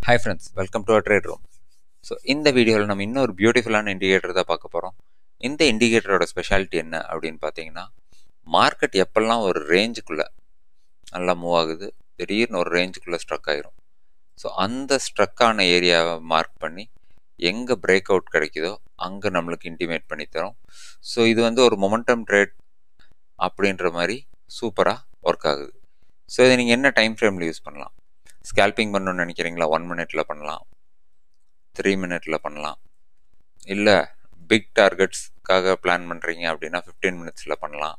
hi friends welcome to trade room so இந்த வீடியோவில் நம்ம இன்னொரு பியூட்டிஃபுல்லான இண்டிகேட்டர் தான் பார்க்க போகிறோம் இந்த இண்டிகேட்டரோட ஸ்பெஷாலிட்டி என்ன அப்படின்னு பார்த்தீங்கன்னா மார்க்கெட் எப்பெல்லாம் ஒரு ரேஞ்சுக்குள்ளே நல்லா மூவ் ஆகுது திடீர்னு ஒரு ரேஞ்சுக்குள்ளே ஸ்ட்ரக் ஆயிரும் ஸோ அந்த ஸ்ட்ரக்கான ஏரியாவை மார்க் பண்ணி எங்கே பிரேக் அவுட் கிடைக்குதோ அங்கே நம்மளுக்கு இன்டிமேட் பண்ணி தரும் ஸோ இது வந்து ஒரு மொமெண்டம் ட்ரேட் அப்படின்ற மாதிரி சூப்பராக ஒர்க் ஆகுது ஸோ இதை நீங்கள் என்ன டைம் ஃப்ரேமில் யூஸ் பண்ணலாம் ஸ்கேல்பிங் பண்ணணும்னு நினைக்கிறீங்களா ஒன் மினிட்ல பண்ணலாம் த்ரீ மினிட்ல பண்ணலாம் இல்லை பிக் டார்கெட்ஸ்க்காக பிளான் பண்ணுறீங்க அப்படின்னா ஃபிஃப்டீன் மினிட்ஸில் பண்ணலாம்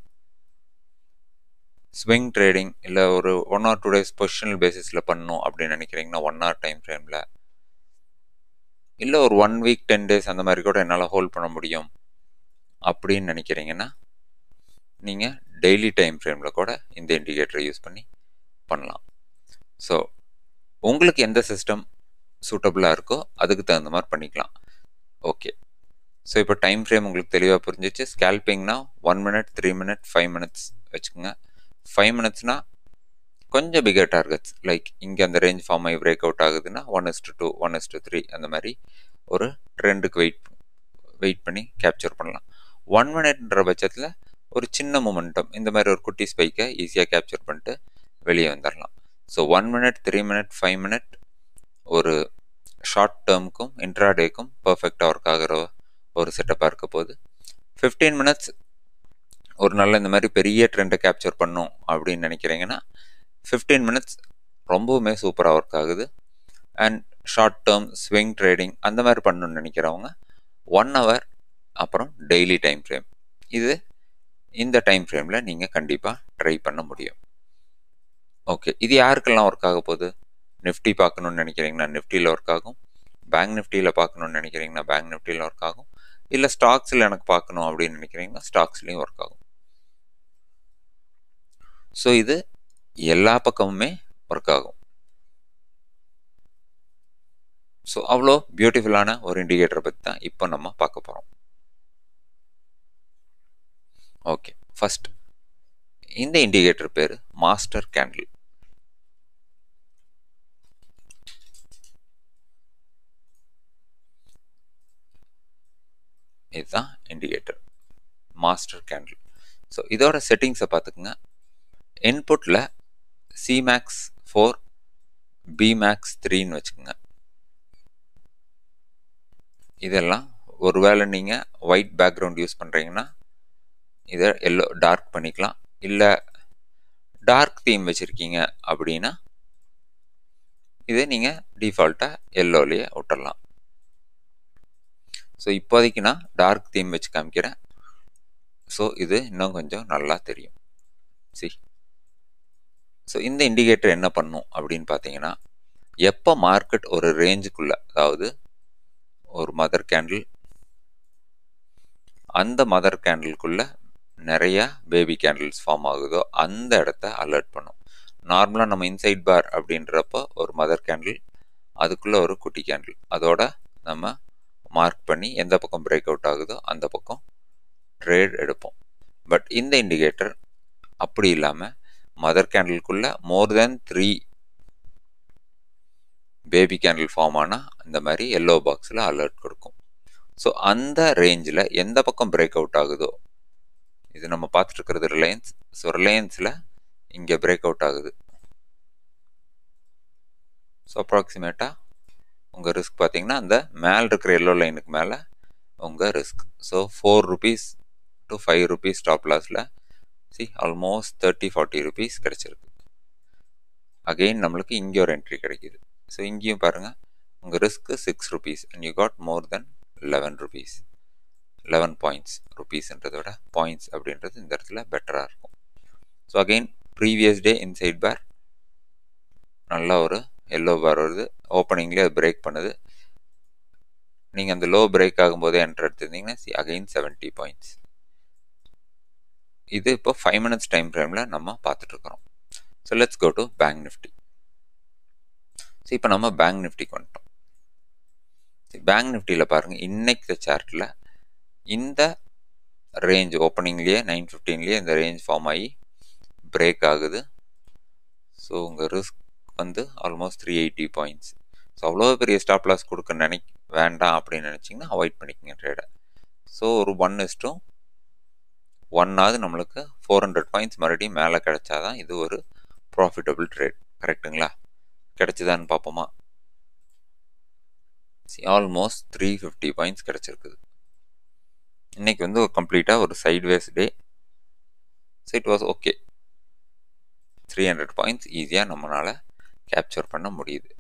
ஸ்விங் ட்ரேடிங் இல்லை ஒரு one or two days positional பேசிஸில் பண்ணணும் அப்படின்னு நினைக்கிறீங்கன்னா ஒன் ஹவர் டைம் ஃப்ரேமில் இல்லை ஒரு ஒன் வீக் டென் டேஸ் அந்த மாதிரி கூட என்னால் ஹோல்ட் பண்ண முடியும் அப்படின்னு நினைக்கிறீங்கன்னா நீங்கள் டெய்லி டைம் ஃப்ரேமில் கூட இந்த இண்டிகேட்டரை யூஸ் பண்ணி பண்ணலாம் ஸோ உங்களுக்கு எந்த சிஸ்டம் சூட்டபுளாக இருக்கோ அதுக்கு தகுந்த மாதிரி பண்ணிக்கலாம் ஓகே ஸோ இப்போ டைம் ஃப்ரேம் உங்களுக்கு தெளிவாக புரிஞ்சிச்சு ஸ்கேல்பிங்னா one minute three minute five minutes வச்சுக்கோங்க ஃபைவ் மினிட்ஸ்னா கொஞ்சம் பிகர் டார்கெட்ஸ் லைக் இங்கே அந்த ரேஞ்ச் ஃபார்ம் ஆகி பிரேக் அவுட் ஆகுதுன்னா one is to two one is to three அந்த மாதிரி ஒரு ட்ரெண்டுக்கு வெயிட் வெயிட் பண்ணி கேப்சர் பண்ணலாம் ஒன் மினிட்ன்ற பட்சத்தில் ஒரு சின்ன மொமெண்டம் இந்த மாதிரி ஒரு குட்டி ஸ்பைக்கை ஈஸியாக கேப்சர் பண்ணிட்டு வெளியே வந்துடலாம் so one minute three minute five minute ஒரு ஷார்ட் டேர்முக்கும் இன்ட்ராடேக்கும் பர்ஃபெக்டாக ஒர்க் ஆகிற ஒரு செட்டப்பாக இருக்க போகுது ஃபிஃப்டீன் மினிட்ஸ் ஒரு நல்ல இந்த மாதிரி பெரிய ட்ரெண்டை கேப்சர் பண்ணும் அப்படின்னு நினைக்கிறீங்கன்னா ஃபிஃப்டீன் மினிட்ஸ் ரொம்பவுமே சூப்பராக ஒர்க் ஆகுது and short term swing trading அந்த மாதிரி பண்ணணும்னு நினைக்கிறவங்க ஒன் ஹவர் அப்புறம் டெய்லி டைம் ஃப்ரேம் இது இந்த டைம் ஃப்ரேமில் நீங்கள் கண்டிப்பாக ட்ரை பண்ண முடியும் ஓகே இது யாருக்கெல்லாம் ஒர்க் ஆக போகுது நிஃப்டி பார்க்கணுன்னு நினைக்கிறீங்கன்னா நிஃப்டியில் ஒர்க் ஆகும் பேங்க் நிஃப்டியில் பார்க்கணுன்னு நினைக்கிறீங்கன்னா பேங்க் நிஃப்டியில் ஒர்க் ஆகும் இல்லை ஸ்டாக்ஸில் எனக்கு பார்க்கணும் அப்படின்னு நினைக்கிறீங்கன்னா ஸ்டாக்ஸ்லேயும் ஒர்க் ஆகும் ஸோ இது எல்லா பக்கமுமே ஒர்க் ஆகும் ஸோ அவ்வளோ பியூட்டிஃபுல்லான ஒரு இண்டிகேட்டரை பற்றி தான் இப்போ நம்ம பார்க்க போகிறோம் ஓகே ஃபர்ஸ்ட் இந்த இண்டிகேட்டர் பேர் மாஸ்டர் கேண்டில் இதுதான் இண்டிகேட்டர் மாஸ்டர் கேண்டில் ஸோ இதோட செட்டிங்ஸை பார்த்துக்குங்க இன்புட்டில் சிமேக்ஸ் ஃபோர் பிமேக்ஸ் த்ரீன்னு வச்சுக்கோங்க இதெல்லாம் ஒருவேளை நீங்கள் ஒயிட் பேக்ரவுண்ட் யூஸ் பண்ணுறீங்கன்னா இதை எல்லோ டார்க் பண்ணிக்கலாம் இல்லை டார்க் தீம் வச்சுருக்கீங்க அப்படின்னா இதை நீங்கள் டிஃபால்ட்டாக எல்லோலேயே விட்டுடலாம் ஸோ இப்போதைக்கு நான் டார்க் தீம் வச்சு காமிக்கிறேன் ஸோ இது இன்னும் கொஞ்சம் நல்லா தெரியும் சி ஸோ இந்த இண்டிகேட்டர் என்ன பண்ணும் அப்படின்னு பார்த்தீங்கன்னா எப்போ மார்க்கெட் ஒரு ரேஞ்சுக்குள்ளே அதாவது ஒரு மதர் கேண்டில் அந்த மதர் கேண்டிலுக்குள்ளே நிறையா பேபி கேண்டில்ஸ் ஃபார்ம் ஆகுதோ அந்த இடத்த அலர்ட் பண்ணும் நார்மலாக நம்ம இன்சைட் பார் அப்படின்றப்போ ஒரு மதர் கேண்டில் அதுக்குள்ளே ஒரு குட்டி கேண்டில் அதோட நம்ம மார்க் பண்ணி எந்த பக்கம் பிரேக் அவுட் ஆகுதோ அந்த பக்கம் ட்ரேட் எடுப்போம் பட் இந்த இண்டிகேட்டர் அப்படி இல்லாமல் மதர் கேண்டிலுக்குள்ளே more than three baby candle form ஆனால் இந்த மாதிரி எல்லோ பாக்ஸில் அலர்ட் கொடுக்கும் ஸோ அந்த ரேஞ்சில் எந்த பக்கம் பிரேக் அவுட் ஆகுதோ இது நம்ம பார்த்துட்டு இருக்கிறது ரிலையன்ஸ் ஸோ ரிலையன்ஸில் இங்கே பிரேக் அவுட் ஆகுது ஸோ அப்ராக்சிமேட்டாக உங்கள் ரிஸ்க் பார்த்தீங்கன்னா அந்த மேலே இருக்கிற எல்லோ லைனுக்கு மேலே உங்கள் risk so four rupees to five rupees stop லாஸில் see almost thirty forty rupees கிடச்சிருக்கு அகெயின் நம்மளுக்கு இங்கே ஒரு என்ட்ரி கிடைக்கிது ஸோ இங்கேயும் பாருங்கள் உங்கள் ரிஸ்க்கு six rupees and you got more than eleven rupees eleven points ருபீஸ்ன்றதை விட பாயிண்ட்ஸ் அப்படின்றது இந்த இடத்துல பெட்டராக இருக்கும் so again previous day inside bar நல்ல ஒரு எல்லோ பார் வருது ஓப்பனிங்லேயே அது பிரேக் பண்ணுது நீங்கள் அந்த லோ பிரேக் ஆகும்போதே என்ட்ரு எடுத்திருந்தீங்கன்னா சி அகெயின் செவன்ட்டி பாயிண்ட்ஸ் இது இப்போ ஃபைவ் மினிட்ஸ் டைம் ஃப்ரேமில் நம்ம பார்த்துட்ருக்குறோம் so let's go to bank Nifty so இப்போ நம்ம பேங்க் நிஃப்டிக்கு வந்துட்டோம் பேங்க் நிஃப்டியில் பாருங்கள் இன்னைக்கு சார்ட்டில் இந்த ரேஞ்ச் ஓப்பனிங்லேயே நைன் ஃபிஃப்டீன்லேயே இந்த ரேஞ்ச் ஃபார்ம் ஆகி பிரேக் ஆகுது ஸோ உங்கள் ரிஸ்க் வந்து almost three eighty points so அவ்வளோ பெரிய ஸ்டாப் லாஸ் கொடுக்க நினை வேண்டாம் அப்படின்னு நினச்சிங்கன்னா அவாய்ட் பண்ணிக்கங்க ட்ரேடை ஸோ ஒரு ஒன் இஸ்டும் ஒன்னாவது நம்மளுக்கு ஃபோர் ஹண்ட்ரட் பாயிண்ட்ஸ் மறுபடியும் மேலே கிடைச்சாதான் இது ஒரு ப்ராஃபிட்டபிள் ட்ரேட் கரெக்டுங்களா கிடைச்சிதான்னு பார்ப்போமா ஆல்மோஸ்ட் த்ரீ ஃபிஃப்டி பாயிண்ட்ஸ் கிடச்சிருக்குது இன்னைக்கு வந்து ஒரு கம்ப்ளீட்டாக ஒரு sideways day so it was okay three hundred points ஈஸியாக நம்மளால் கேப்சர் பண்ண முடியுது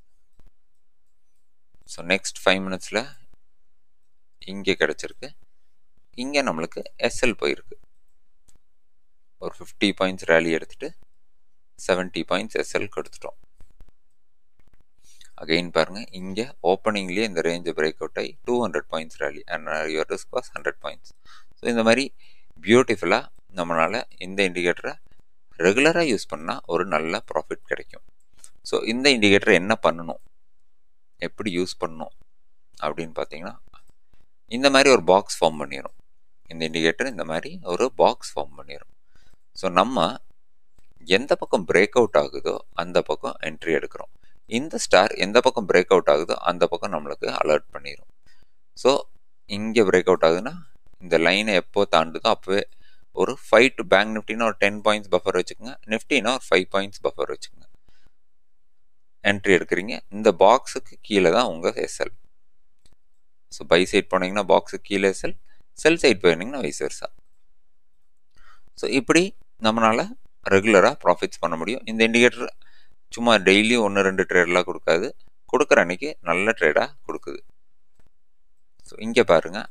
ஸோ நெக்ஸ்ட் ஃபைவ் மினிட்ஸில் இங்கே கிடச்சிருக்கு இங்கே நம்மளுக்கு எஸ்எல் போயிருக்கு ஒரு ஃபிஃப்டி பாயிண்ட்ஸ் ரேலி எடுத்துகிட்டு செவன்ட்டி பாயிண்ட்ஸ் எஸ்எல் கொடுத்துட்டோம் அகெயின் பாருங்கள் இங்கே ஓப்பனிங்லேயே இந்த ரேஞ்சை பிரேக் அவுட் ஆகி two hundred points rally and your risk was hundred points so இந்த மாதிரி பியூட்டிஃபுல்லாக நம்மளால் இந்த இண்டிகேட்டரை ரெகுலராக யூஸ் பண்ணால் ஒரு நல்ல ப்ராஃபிட் கிடைக்கும் ஸோ இந்த இண்டிகேட்டர் என்ன பண்ணணும் எப்படி யூஸ் பண்ணணும் அப்படின்னு பார்த்தீங்கன்னா இந்த மாதிரி ஒரு பாக்ஸ் ஃபார்ம் பண்ணிடும் இந்த இண்டிகேட்டர் இந்த மாதிரி ஒரு பாக்ஸ் ஃபார்ம் பண்ணிடும் ஸோ நம்ம எந்த பக்கம் பிரேக் அவுட் ஆகுதோ அந்த பக்கம் என்ட்ரி எடுக்கிறோம் இந்த ஸ்டார் எந்த பக்கம் பிரேக் அவுட் ஆகுதோ அந்த பக்கம் நம்மளுக்கு அலர்ட் பண்ணிடும் ஸோ இங்கே பிரேக் அவுட் ஆகுதுன்னா இந்த லைனை எப்போ தாண்டுதோ அப்போவே ஒரு ஃபைவ் டு பேங்க் நிஃப்டினா ஒரு டென் பாயிண்ட்ஸ் பஃபர் வச்சுக்கோங்க நிஃப்டினா ஒரு ஃபைவ் பாயிண்ட்ஸ் பஃபர் வச்சுக்கோங்க என்ட்ரி எடுக்கிறீங்க இந்த பாக்ஸுக்கு கீழே தான் உங்கள் எஸ்எல் ஸோ பை சைட் போனீங்கன்னா பாக்ஸுக்கு கீழே எஸ்எல் செல் சைட் போயிருந்தீங்கன்னா வைஸ் வருஷா ஸோ இப்படி நம்மளால் ரெகுலராக ப்ராஃபிட்ஸ் பண்ண முடியும் இந்த இண்டிகேட்டர் சும்மா டெய்லி ஒன்று ரெண்டு ட்ரேடெலாம் கொடுக்காது கொடுக்குற அன்னைக்கு நல்ல ட்ரேடாக கொடுக்குது ஸோ இங்கே பாருங்கள்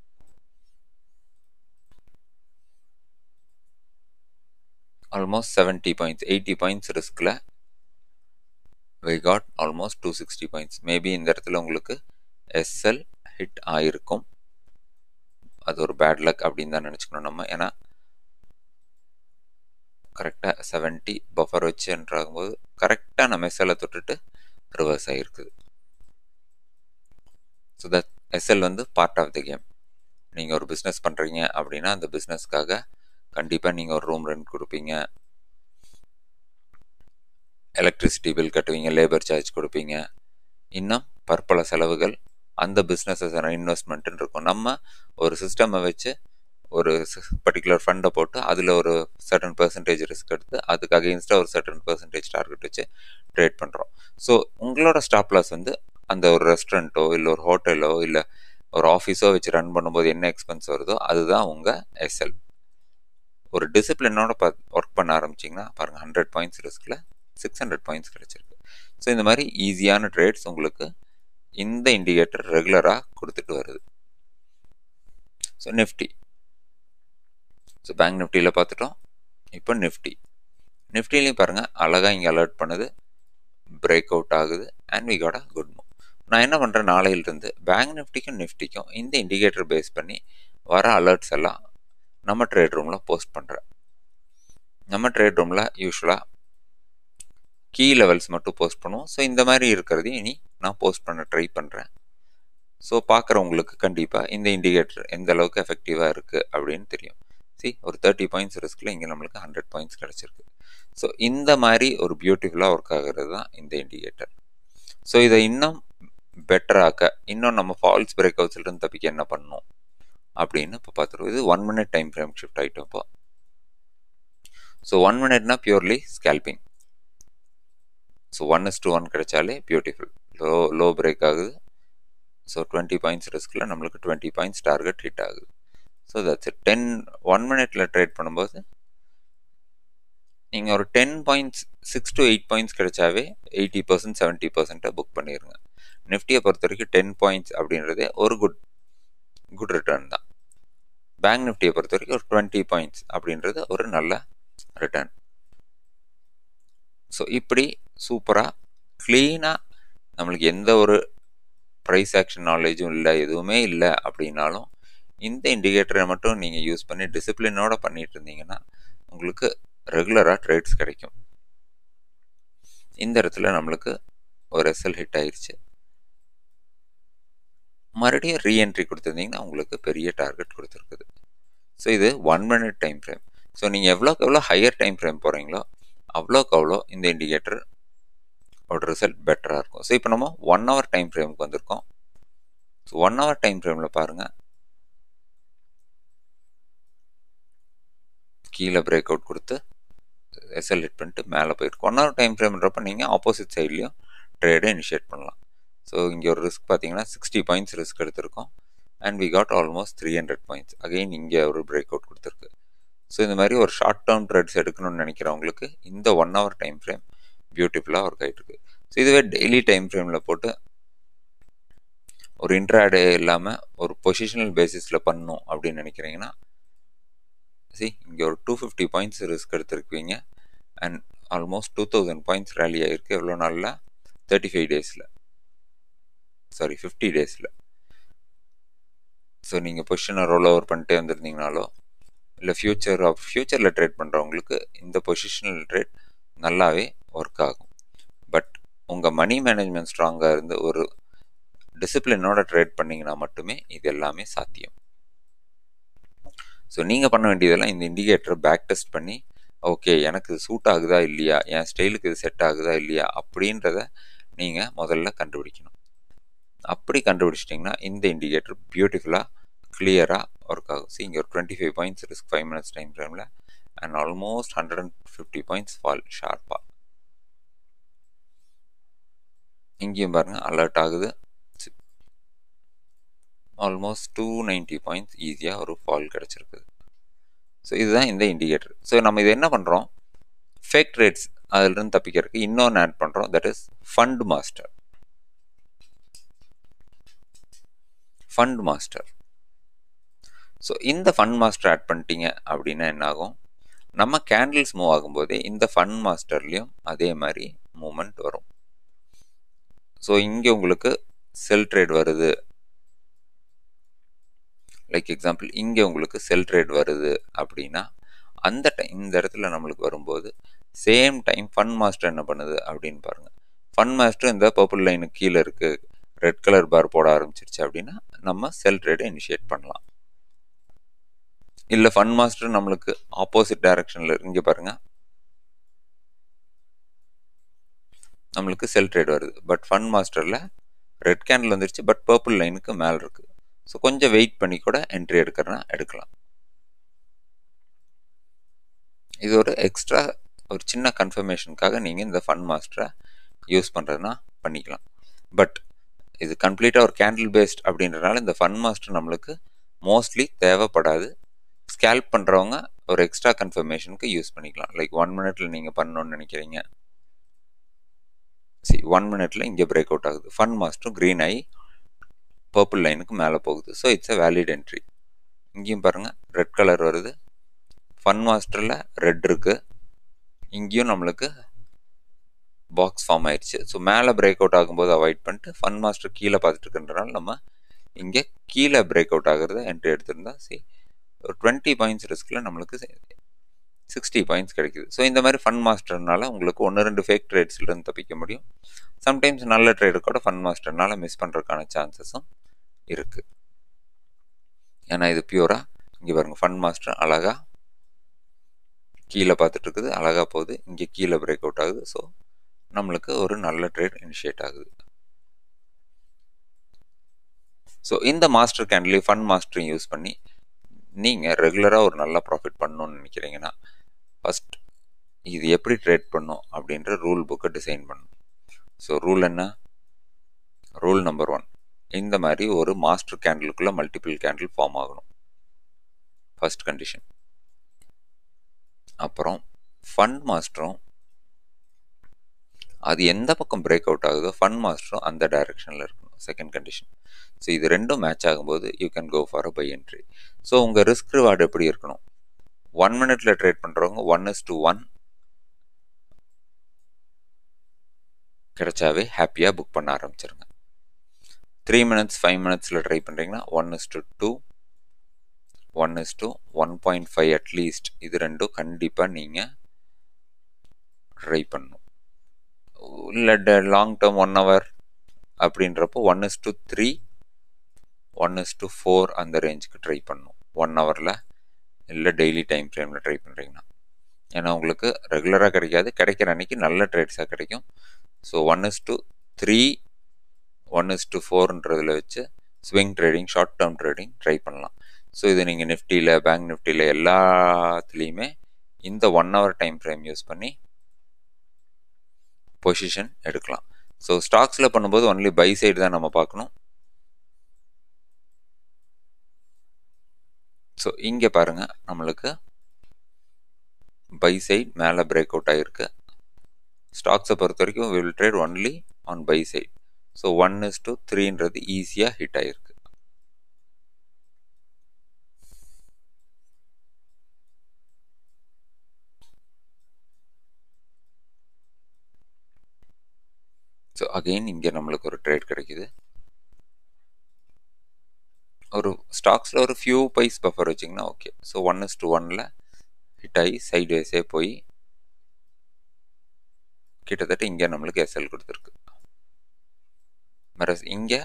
almost seventy points eighty points ரிஸ்கில் we got almost two sixty points maybe இந்த இடத்துல உங்களுக்கு எஸ்எல் ஹிட் ஆகிருக்கும் அது ஒரு பேட் லக் அப்படின்னு தான் நினச்சிக்கணும் நம்ம ஏன்னா கரெக்டாக செவன்ட்டி பஃபர் வச்சு என்றாகும்போது கரெக்டாக நம்ம எஸ்எல்லை தொட்டுட்டு ரிவர்ஸ் ஆகிருக்குது ஸோ தட் எஸ்எல் வந்து பார்ட் ஆஃப் த கேம் நீங்கள் ஒரு பிஸ்னஸ் பண்ணுறீங்க அப்படின்னா அந்த பிஸ்னஸ்க்காக கண்டிப்பாக நீங்கள் ஒரு ரூம் ரெண்ட் கொடுப்பீங்க எலக்ட்ரிசிட்டி பில் கட்டுவீங்க லேபர் சார்ஜ் கொடுப்பீங்க இன்னும் பற்பல செலவுகள் அந்த பிஸ்னஸஸ் இன்வெஸ்ட்மெண்ட்டுன்னு இருக்கும் நம்ம ஒரு சிஸ்டமை வச்சு ஒரு பர்டிகுலர் ஃபண்டை போட்டு அதில் ஒரு சர்டன் பர்சன்டேஜ் ரிஸ்க் எடுத்து அதுக்கு அகெயின்ஸ்டாக ஒரு சர்டன் பர்சன்டேஜ் டார்கெட் வச்சு ட்ரேட் பண்ணுறோம் ஸோ உங்களோட ஸ்டாப் லாஸ் வந்து அந்த ஒரு ரெஸ்டாரண்ட்டோ இல்லை ஒரு ஹோட்டலோ இல்லை ஒரு ஆஃபீஸோ வச்சு ரன் பண்ணும்போது என்ன எக்ஸ்பென்ஸ் வருதோ அதுதான் உங்கள் எஸ்எல் ஒரு டிசிப்ளினோட ப ஒர்க் பண்ண ஆரம்பிச்சிங்கன்னா பாருங்கள் ஹண்ட்ரட் பாயிண்ட்ஸ் ரிஸ்கில் சிக்ஸ் ஹண்ட்ரட் பாயிண்ட்ஸ் கிடச்சிருக்கு ஸோ இந்த மாதிரி ஈஸியான ட்ரேட்ஸ் உங்களுக்கு இந்த இண்டிகேட்டர் ரெகுலராக கொடுத்துட்டு வருது ஸோ நிஃப்டி ஸோ பேங்க் நிஃப்டியில் பார்த்துட்டோம் இப்போ நிஃப்டி நிஃப்டிலையும் பாருங்கள் அழகாக இங்கே அலர்ட் பண்ணுது பிரேக் அவுட் ஆகுது and we got a good move நான் என்ன பண்ணுறேன் நாளையிலிருந்து பேங்க் நிஃப்டிக்கும் நிஃப்டிக்கும் இந்த இண்டிகேட்டர் பேஸ் பண்ணி வர அலர்ட்ஸ் எல்லாம் நம்ம ட்ரேட் ரூமில் போஸ்ட் பண்ணுறேன் நம்ம ட்ரேட் ரூமில் யூஸ்வலாக கீ லெவல்ஸ் மட்டும் போஸ்ட் பண்ணுவோம் ஸோ இந்த மாதிரி இருக்கிறதையும் இனி நான் போஸ்ட் பண்ண ட்ரை பண்ணுறேன் ஸோ பார்க்குறவங்களுக்கு கண்டிப்பாக இந்த இண்டிகேட்டர் எந்த அளவுக்கு எஃபெக்டிவாக இருக்குது அப்படின்னு தெரியும் சி ஒரு தேர்ட்டி பாயிண்ட்ஸ் ரிஸ்கில் இங்கே நம்மளுக்கு ஹண்ட்ரட் பாயிண்ட்ஸ் கிடச்சிருக்கு ஸோ இந்த மாதிரி ஒரு பியூட்டிஃபுல்லாக ஒர்க் ஆகிறது தான் இந்த இண்டிகேட்டர் ஸோ இதை இன்னும் பெட்டராக்க இன்னும் நம்ம ஃபால்ஸ் பிரேக் அவுட்ஸ்லேருந்து தப்பிக்க என்ன பண்ணணும் அப்படின்னு இப்போ பார்த்துருவோம் இது one minute time frame shift ஆகிட்டோம் இப்போ ஸோ ஒன் மினிட்னா purely scalping so one is to one கிடைச்சாலே பியூட்டிஃபுல் லோ லோ பிரேக் ஆகுது ஸோ டுவெண்ட்டி பாயிண்ட்ஸ் ரிஸ்கில் நம்மளுக்கு டுவெண்ட்டி பாயிண்ட்ஸ் டார்கெட் ஹிட் ஆகுது so that's it ten one மினிட்ல ட்ரேட் பண்ணும்போது நீங்கள் ஒரு ten points six to eight points கிடைச்சாவே எயிட்டி பர்சன்ட் செவன்ட்டி பர்சன்ட்டை புக் பண்ணிடுங்க நிஃப்டியை பொறுத்த வரைக்கும் டென் பாயிண்ட்ஸ் அப்படின்றதே ஒரு குட் குட் ரிட்டர்ன் தான் பேங்க் நிஃப்டியை பொறுத்த வரைக்கும் ஒரு டுவெண்ட்டி பாயிண்ட்ஸ் அப்படின்றது ஒரு நல்ல ரிட்டர்ன் ஸோ இப்படி சூப்பராக க்ளீனாக நம்மளுக்கு எந்த ஒரு ப்ரைஸ் ஆக்ஷன் நாலேஜும் இல்லை எதுவுமே இல்லை அப்படின்னாலும் இந்த இண்டிகேட்டரை மட்டும் நீங்கள் யூஸ் பண்ணி டிசிப்ளினோட பண்ணிட்டு இருந்தீங்கன்னா உங்களுக்கு ரெகுலராக ட்ரேட்ஸ் கிடைக்கும் இந்த இடத்துல நம்மளுக்கு ஒரு எஸ்எல் ஹிட் ஆயிடுச்சு மறுபடியும் ரீஎன்ட்ரி கொடுத்துருந்தீங்கன்னா உங்களுக்கு பெரிய டார்கெட் கொடுத்துருக்குது ஸோ இது one minute time frame so நீங்கள் எவ்வளோக்கு எவ்வளோ ஹையர் டைம் ஃப்ரேம் போகிறீங்களோ அவ்வளோக்கு அவ்வளோ இந்த இண்டிகேட்டர் ஒரு ரிசல்ட் பெட்டராக இருக்கும் ஸோ இப்போ நம்ம ஒன் ஹவர் டைம் ஃப்ரேமுக்கு வந்திருக்கோம் ஸோ ஒன் ஹவர் டைம் ஃப்ரேமில் பாருங்கள் கீழே பிரேக் அவுட் கொடுத்து எஸ்எல் ஹிட் பண்ணிட்டு மேலே போயிருக்கும் ஒன் ஹவர் டைம் ஃப்ரேம்ன்றப்ப நீங்கள் ஆப்போசிட் சைட்லேயும் ட்ரேடை இனிஷியேட் பண்ணலாம் ஸோ இங்கே ஒரு ரிஸ்க் பார்த்தீங்கன்னா சிக்ஸ்டி பாயிண்ட்ஸ் ரிஸ்க் எடுத்திருக்கோம் and we got almost three hundred points again இங்கே ஒரு பிரேக் அவுட் கொடுத்துருக்கு ஸோ இந்த மாதிரி ஒரு ஷார்ட் டேர்ம் ட்ரேட்ஸ் எடுக்கணும்னு நினைக்கிறவங்களுக்கு இந்த ஒன் ஹவர் டைம் ஃப்ரேம் பியூட்டிஃபுல்லாக ஒர்க் ஆகிட்டு இருக்கு ஸோ இதுவே டெய்லி டைம் ஃப்ரேமில் போட்டு ஒரு இன்ட்ராடே இல்லாமல் ஒரு பொசிஷனல் பேசிஸில் பண்ணணும் அப்படின்னு நினைக்கிறீங்கன்னா சி இங்கே ஒரு டூ ஃபிஃப்டி பாயிண்ட்ஸ் ரிஸ்க் எடுத்திருக்கீங்க and almost two thousand points rally ஆகிருக்கு எவ்வளோ நாளில் தேர்ட்டி ஃபைவ் டேஸில் சாரி ஃபிஃப்டி டேஸில் ஸோ நீங்கள் பொசிஷனை ரோல் ஓவர் பண்ணிட்டே வந்திருந்தீங்கனாலோ இல்லை ஃப்யூச்சர் ஆஃப் ஃப்யூச்சரில் ட்ரேட் பண்ணுறவங்களுக்கு இந்த பொசிஷனல் ட்ரேட் நல்லாவே ஒர்க் ஆகும் பட் உங்கள் மணி மேனேஜ்மெண்ட் ஸ்ட்ராங்காக இருந்து ஒரு டிசிப்ளினோட ட்ரேட் பண்ணிங்கன்னா மட்டுமே இது எல்லாமே சாத்தியம் ஸோ நீங்கள் பண்ண வேண்டியதெல்லாம் இந்த இண்டிகேட்டரை பேக் டெஸ்ட் பண்ணி ஓகே எனக்கு இது சூட் ஆகுதா இல்லையா என் ஸ்டைலுக்கு இது செட் ஆகுதா இல்லையா அப்படின்றத நீங்கள் முதல்ல கண்டுபிடிக்கணும் அப்படி கண்டுபிடிச்சிட்டிங்கன்னா இந்த இண்டிகேட்டர் பியூட்டிஃபுல்லாக கிளியராக ஒர்க் ஆகும் ஸோ இங்கே ஒரு twenty five points risk five minutes time ஃப்ரேமில் and almost hundred and fifty points fall ஷார்ப்பாக இங்கேயும் பாருங்கள் அலர்ட் ஆகுது ஆல்மோஸ்ட் டூ நைன்ட்டி பாயிண்ட்ஸ் ஈஸியாக ஒரு ஃபால் கிடச்சிருக்குது ஸோ இதுதான் இந்த இண்டிகேட்டர் ஸோ நம்ம இது என்ன பண்ணுறோம் ஃபேக் ரேட்ஸ் அதிலிருந்து தப்பிக்கிறதுக்கு இன்னொன்று ஆட் பண்ணுறோம் that is fund master fund master so இந்த ஃபண்ட் மாஸ்டர் ஆட் பண்ணிட்டீங்க அப்படின்னா என்ன ஆகும் நம்ம கேண்டில்ஸ் மூவ் ஆகும்போதே இந்த ஃபண்ட் மாஸ்டர்லேயும் அதே மாதிரி மூமெண்ட் வரும் ஸோ இங்கே உங்களுக்கு செல் ட்ரேட் வருது லைக் எக்ஸாம்பிள் இங்கே உங்களுக்கு செல் ட்ரேட் வருது அப்படின்னா அந்த டைம் இந்த இடத்துல நம்மளுக்கு வரும்போது சேம் டைம் ஃபண்ட் மாஸ்டர் என்ன பண்ணுது அப்படின்னு பாருங்கள் ஃபண்ட் மாஸ்டர் இந்த பர்பிள் லைனுக்கு கீழே இருக்குது ரெட் கலர் பார் போட ஆரம்பிச்சிருச்சு அப்படின்னா நம்ம செல் ட்ரேடை இனிஷியேட் பண்ணலாம் இல்லை ஃபண்ட் மாஸ்டர் நம்மளுக்கு ஆப்போசிட் டைரக்ஷனில் இங்கே பாருங்கள் நம்மளுக்கு செல் ட்ரேட் வருது பட் ஃபண்ட் மாஸ்டரில் ரெட் கேண்டில் வந்துருச்சு பட் பர்பிள் லைனுக்கு மேலே இருக்குது ஸோ கொஞ்சம் வெயிட் பண்ணி கூட என்ட்ரி எடுக்கிறனா எடுக்கலாம் இது ஒரு எக்ஸ்ட்ரா ஒரு சின்ன கன்ஃபர்மேஷனுக்காக நீங்கள் இந்த ஃபண்ட் மாஸ்டரை யூஸ் பண்ணுறதுனா பண்ணிக்கலாம் பட் இது கம்ப்ளீட்டாக ஒரு கேண்டில் பேஸ்ட் அப்படின்றனால இந்த ஃபண்ட் மாஸ்டர் நம்மளுக்கு மோஸ்ட்லி தேவைப்படாது ஸ்கேல்ப் பண்ணுறவங்க ஒரு எக்ஸ்ட்ரா கன்ஃபர்மேஷனுக்கு யூஸ் பண்ணிக்கலாம் லைக் ஒன் மினிட்ல நீங்கள் பண்ணணும்னு நினைக்கிறீங்க சி ஒன் மினிட்ல இங்கே பிரேக் அவுட் ஆகுது ஃபண்ட் மாஸ்டரும் க்ரீன் ஆகி பர்பிள் லைனுக்கு மேலே போகுது so it's a valid entry இங்கேயும் பாருங்கள் ரெட் கலர் வருது ஃபன் மாஸ்டரில் ரெட் இருக்குது இங்கேயும் நம்மளுக்கு பாக்ஸ் ஃபார்ம் ஆயிடுச்சு ஸோ மேலே பிரேக் அவுட் ஆகும்போது அவாய்ட் பண்ணிட்டு ஃபன் மாஸ்டர் கீழே பார்த்துட்டு இருக்கின்றனால நம்ம இங்கே கீழே பிரேக் அவுட் ஆகுறத என்ட்ரி எடுத்திருந்தா சி ஒரு டுவெண்ட்டி பாயிண்ட்ஸ் ரிஸ்கில் நம்மளுக்கு சிக்ஸ்டி பாயிண்ட்ஸ் கிடைக்குது ஸோ இந்த மாதிரி ஃபன் மாஸ்டர்னால உங்களுக்கு ஒன்று ரெண்டு ஃபேக் ட்ரேட்ஸ்லேருந்து தப்பிக்க முடியும் சம்டைம்ஸ் நல்ல ட்ரேடு கூட ஃபன் மாஸ்டர்னால மிஸ் பண்ணுறதுக்கான சான்சஸும் இருக்குது ஏன்னா இது பியூராக இங்கே பாருங்கள் ஃபன் மாஸ்டர் அழகாக கீழே பார்த்துட்டு இருக்குது அழகாக போகுது இங்கே கீழே பிரேக் அவுட் ஆகுது ஸோ நம்மளுக்கு ஒரு நல்ல ட்ரேட் இனிஷியேட் ஆகுது ஸோ இந்த மாஸ்டர் கேண்டிலையும் ஃபன் மாஸ்டரையும் யூஸ் பண்ணி நீங்கள் ரெகுலராக ஒரு நல்ல ப்ராஃபிட் பண்ணணும்னு நினைக்கிறீங்கன்னா ஃபஸ்ட் இது எப்படி ட்ரேட் பண்ணும் அப்படின்ற ரூல் புக்கை டிசைன் பண்ணணும் ஸோ ரூல் என்ன ரூல் நம்பர் ஒன் இந்த மாதிரி ஒரு மாஸ்டர் கேண்டிலுக்குள்ளே மல்டிபிள் கேண்டில் ஃபார்ம் ஆகணும் ஃபர்ஸ்ட் கண்டிஷன் அப்புறம் ஃபண்ட் மாஸ்டரும் அது எந்த பக்கம் பிரேக் அவுட் ஆகுதோ ஃபண்ட் மாஸ்டரும் அந்த டைரக்ஷனில் இருக்கணும் செகண்ட் கண்டிஷன் ஸோ இது ரெண்டும் மேட்ச் ஆகும்போது you can go for a buy entry so உங்கள் ரிஸ்க் ரிவார்டு எப்படி இருக்கணும் ஒன் மினிட்ல ட்ரேட் பண்ணுறவங்க ஒன் இஸ் டு ஒன் கிடைச்சாவே ஹாப்பியாக புக் பண்ண ஆரம்பிச்சிருங்க த்ரீ மினிட்ஸ் ஃபைவ் மினிட்ஸில் ட்ரை பண்ணுறீங்கன்னா one is to two one is to one point five at least இது ரெண்டும் கண்டிப்பாக நீங்கள் ட்ரை பண்ணணும் இல்லை லாங் டேர்ம் ஒன் ஹவர் அப்படின்றப்போ one is to three one is to four அந்த ரேஞ்சுக்கு ட்ரை பண்ணணும் ஒன் ஹவரில் இல்லை டெய்லி டைம் ஃப்ரேமில் ட்ரை பண்ணுறீங்கன்னா ஏன்னா உங்களுக்கு ரெகுலராக கிடைக்காது கிடைக்கிற அன்னைக்கு நல்ல ட்ரேட்ஸாக கிடைக்கும் so one is to three one is to ஃபோர்ன்றதில் வச்சு swing trading short term trading try பண்ணலாம் ஸோ இது நீங்கள் நிஃப்டியில் பேங்க் நிஃப்டியில் எல்லாத்துலேயுமே இந்த one hour time frame use பண்ணி பொசிஷன் எடுக்கலாம் ஸோ ஸ்டாக்ஸில் பண்ணும்போது ஒன்லி பை சைடு தான் நம்ம பார்க்கணும் ஸோ இங்கே பாருங்கள் நம்மளுக்கு பை சைட் மேலே பிரேக் அவுட் ஆகிருக்கு ஸ்டாக்ஸை பொறுத்த வரைக்கும் will trade only on buy side so one is to த்ரீன்றது ஈஸியாக ஹிட் ஆகிருக்கு ஸோ அகெயின் இங்கே நம்மளுக்கு ஒரு ட்ரேட் கிடைக்குது ஒரு ஸ்டாக்ஸில் ஒரு ஃபியூ பைஸ் பஃபர் வச்சிங்கன்னா okay so one is to ஒனில் ஹிட் ஆகி சைட் வேஸே போய் கிட்டத்தட்ட இங்கே நம்மளுக்கு எஸ்எல் கொடுத்துருக்கு மரஸ் இங்கே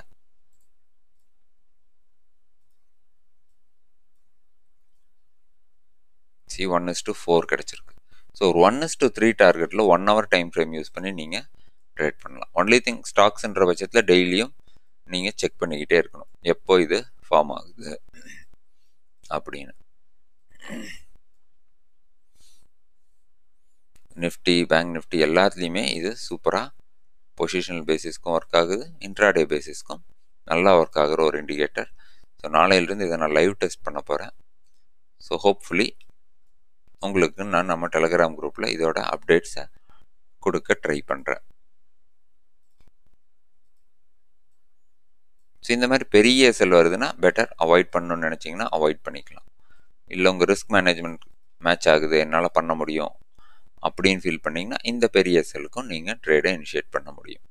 see one is to four கிடச்சிருக்கு ஸோ ஒரு ஒன் இஸ் டு த்ரீ டார்கெட்டில் one hour time frame use பண்ணி நீங்கள் ட்ரேட் பண்ணலாம் ஒன்லி திங் ஸ்டாக்ஸ்ன்ற பட்சத்தில் டெய்லியும் நீங்கள் செக் பண்ணிக்கிட்டே இருக்கணும் எப்போ இது ஃபார்ம் ஆகுது அப்படின்னு நிஃப்டி பேங்க் நிஃப்டி எல்லாத்துலேயுமே இது சூப்பராக பொசிஷனல் பேசிஸ்க்கும் ஒர்க் ஆகுது இன்ட்ராடே பேசிஸ்க்கும் நல்லா ஒர்க் ஆகுற ஒரு இண்டிகேட்டர் ஸோ நாளையிலேருந்து இதை நான் லைவ் டெஸ்ட் பண்ண போகிறேன் ஸோ ஹோப்ஃபுல்லி உங்களுக்கு நான் நம்ம டெலகிராம் குரூப்பில் இதோட அப்டேட்ஸை கொடுக்க ட்ரை பண்ணுறேன் ஸோ இந்த மாதிரி பெரிய செல் வருதுன்னா பெட்டர் அவாய்ட் பண்ணணும்னு நினச்சிங்கன்னா அவாய்ட் பண்ணிக்கலாம் இல்லை உங்கள் ரிஸ்க் மேனேஜ்மெண்ட் மேட்ச் ஆகுது என்னால் பண்ண முடியும் அப்படின்னு ஃபீல் பண்ணிங்கன்னா இந்த பெரிய செல்லுக்கும் நீங்கள் ட்ரேடை இனிஷியேட் பண்ண முடியும்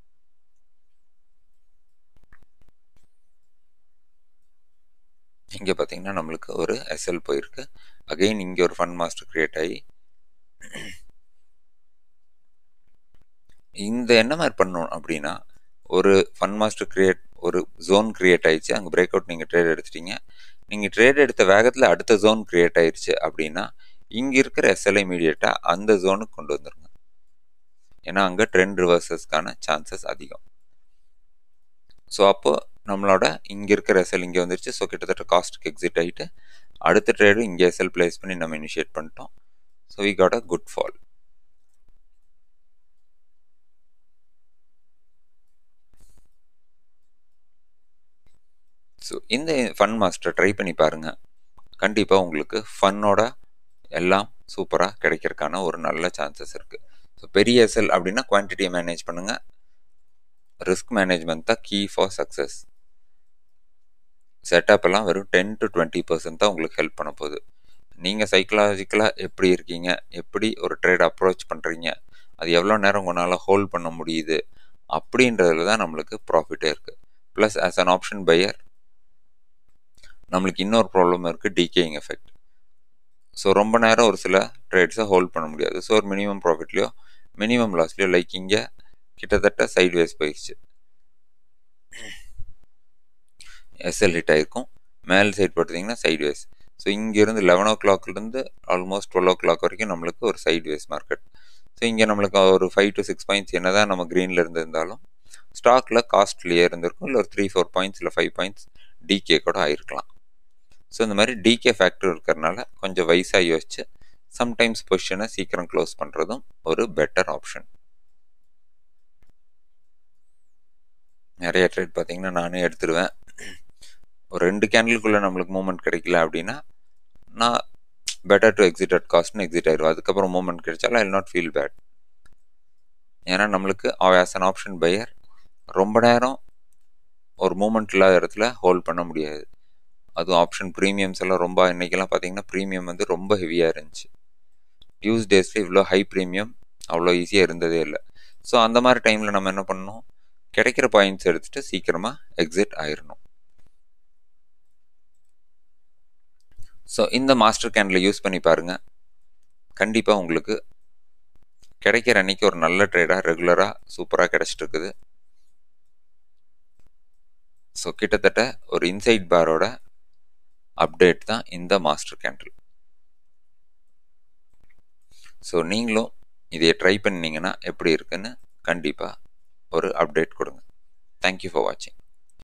இங்கே பார்த்தீங்கன்னா நம்மளுக்கு ஒரு எஸ்எல் போயிருக்கு அகெயின் இங்கே ஒரு ஃபண்ட் மாஸ்டர் க்ரியேட் ஆகி இந்த என்ன மாதிரி பண்ணணும் அப்படின்னா ஒரு ஃபண்ட் மாஸ்டர் கிரியேட் ஒரு ஜோன் கிரியேட் ஆயிடுச்சு அங்கே பிரேக் அவுட் நீங்கள் ட்ரேட் எடுத்துட்டீங்க நீங்கள் ட்ரேட் எடுத்த வேகத்தில் அடுத்த ஜோன் கிரியேட் ஆயிடுச்சு அப்படின்னா இங்கே இருக்கிற எஸ்எல்ஐ இமீடியட்டாக அந்த ஜோனுக்கு கொண்டு வந்துருங்க ஏன்னா அங்கே ட்ரெண்ட் ரிவர்சஸ்க்கான சான்சஸ் அதிகம் ஸோ அப்போ நம்மளோட இங்கே இருக்கிற எஸ்எல் இங்கே வந்துருச்சு ஸோ கிட்டத்தட்ட காஸ்ட்டுக்கு எக்ஸிட் ஆகிட்டு அடுத்த ட்ரேடும் இங்கே எஸ்எல் பிளேஸ் பண்ணி நம்ம இனிஷியேட் பண்ணிட்டோம் so we got a good fall so இந்த ஃபன் மாஸ்டர் ட்ரை பண்ணி பாருங்கள் கண்டிப்பாக உங்களுக்கு ஃபன்னோட எல்லாம் சூப்பராக கிடைக்கிறதுக்கான ஒரு நல்ல சான்சஸ் இருக்குது ஸோ பெரிய எஸ்எல் அப்படின்னா குவான்டிட்டியை மேனேஜ் பண்ணுங்கள் ரிஸ்க் மேனேஜ்மெண்ட் தான் கீ ஃபார் சக்ஸஸ் செட்டப் எல்லாம் வெறும் டென் டு டுவெண்ட்டி பர்சன்ட் தான் உங்களுக்கு ஹெல்ப் பண்ண போகுது நீங்கள் சைக்கலாஜிக்கலாக எப்படி இருக்கீங்க எப்படி ஒரு ட்ரேட் அப்ரோச் பண்ணுறீங்க அது எவ்வளோ நேரம் உங்களால் ஹோல்ட் பண்ண முடியுது அப்படின்றதுல தான் நம்மளுக்கு ப்ராஃபிட்டே இருக்குது plus as an option buyer நம்மளுக்கு இன்னொரு ப்ராப்ளம் இருக்குது டிகேயிங் எஃபெக்ட் ஸோ ரொம்ப நேரம் ஒரு சில ட்ரேட்ஸை ஹோல்ட் பண்ண முடியாது ஸோ ஒரு மினிமம் ப்ராஃபிட்லையோ மினிமம் லாஸ்லையோ லைக் இங்கே கிட்டத்தட்ட சைட் வேஸ் போயிடுச்சு எஸ்எல் ஹிட் ஆகிருக்கும் மேல் சைட் போட்டிருந்தீங்கன்னா சைட் வேஸ் ஸோ இங்கேருந்து லெவன் ஓ கிளாக்லேருந்து ஆல்மோஸ்ட் டுவெல் ஓ கிளாக் வரைக்கும் நம்மளுக்கு ஒரு சைட் வேஸ் மார்க்கெட் ஸோ இங்கே நம்மளுக்கு ஒரு ஃபைவ் டு சிக்ஸ் பாயிண்ட்ஸ் என்ன தான் நம்ம க்ரீனில் இருந்திருந்தாலும் ஸ்டாக்கில் காஸ்ட்லியே இருந்திருக்கும் இல்லை ஒரு த்ரீ ஃபோர் பாயிண்ட்ஸ் இல்லை ஃபைவ் பாயிண்ட்ஸ் டிகே கூட ஆயிருக்கலாம் ஸோ இந்த மாதிரி டிகே ஃபேக்டர் இருக்கிறனால கொஞ்சம் வயசாக யோசிச்சு சம்டைம்ஸ் பொசிஷனை சீக்கிரம் க்ளோஸ் பண்ணுறதும் ஒரு பெட்டர் ஆப்ஷன் நிறைய ட்ரேட் பார்த்தீங்கன்னா நானே எடுத்துருவேன் ஒரு ரெண்டு கேண்டலுக்குள்ளே நம்மளுக்கு மூமெண்ட் கிடைக்கல அப்படின்னா நான் பெட்டர் டு எக்ஸிட் அட் காஸ்ட்னு எக்ஸிட் ஆயிடுவோம் அதுக்கப்புறம் மூமெண்ட் கிடைச்சாலும் ஐ நாட் ஃபீல் பேட் ஏன்னா நம்மளுக்கு ஆஸ் அன் ஆப்ஷன் பையர் ரொம்ப நேரம் ஒரு மூமெண்ட் இல்லாத இடத்துல ஹோல்ட் பண்ண முடியாது அதுவும் ஆப்ஷன் ப்ரீமியம்ஸ் எல்லாம் ரொம்ப இன்றைக்கெல்லாம் பார்த்தீங்கன்னா ப்ரீமியம் வந்து ரொம்ப ஹெவியாக இருந்துச்சு டியூஸ்டேஸில் இவ்வளோ ஹை ப்ரீமியம் அவ்வளோ ஈஸியாக இருந்ததே இல்லை ஸோ அந்த மாதிரி டைமில் நம்ம என்ன பண்ணணும் கிடைக்கிற பாயிண்ட்ஸ் எடுத்துகிட்டு சீக்கிரமாக எக்ஸிட் ஆயிடணும் ஸோ இந்த மாஸ்டர் கேண்டில் யூஸ் பண்ணி பாருங்கள் கண்டிப்பாக உங்களுக்கு கிடைக்கிற அன்னைக்கு ஒரு நல்ல ட்ரேடாக ரெகுலராக சூப்பராக கிடச்சிட்டு இருக்குது ஸோ கிட்டத்தட்ட ஒரு இன்சைட் பாரோட அப்டேட் தான் இந்த மாஸ்டர் கேண்டில் ஸோ நீங்களும் இதை ட்ரை பண்ணிங்கன்னா எப்படி இருக்குன்னு கண்டிப்பாக ஒரு அப்டேட் கொடுங்க தேங்க்யூ ஃபார் வாட்சிங்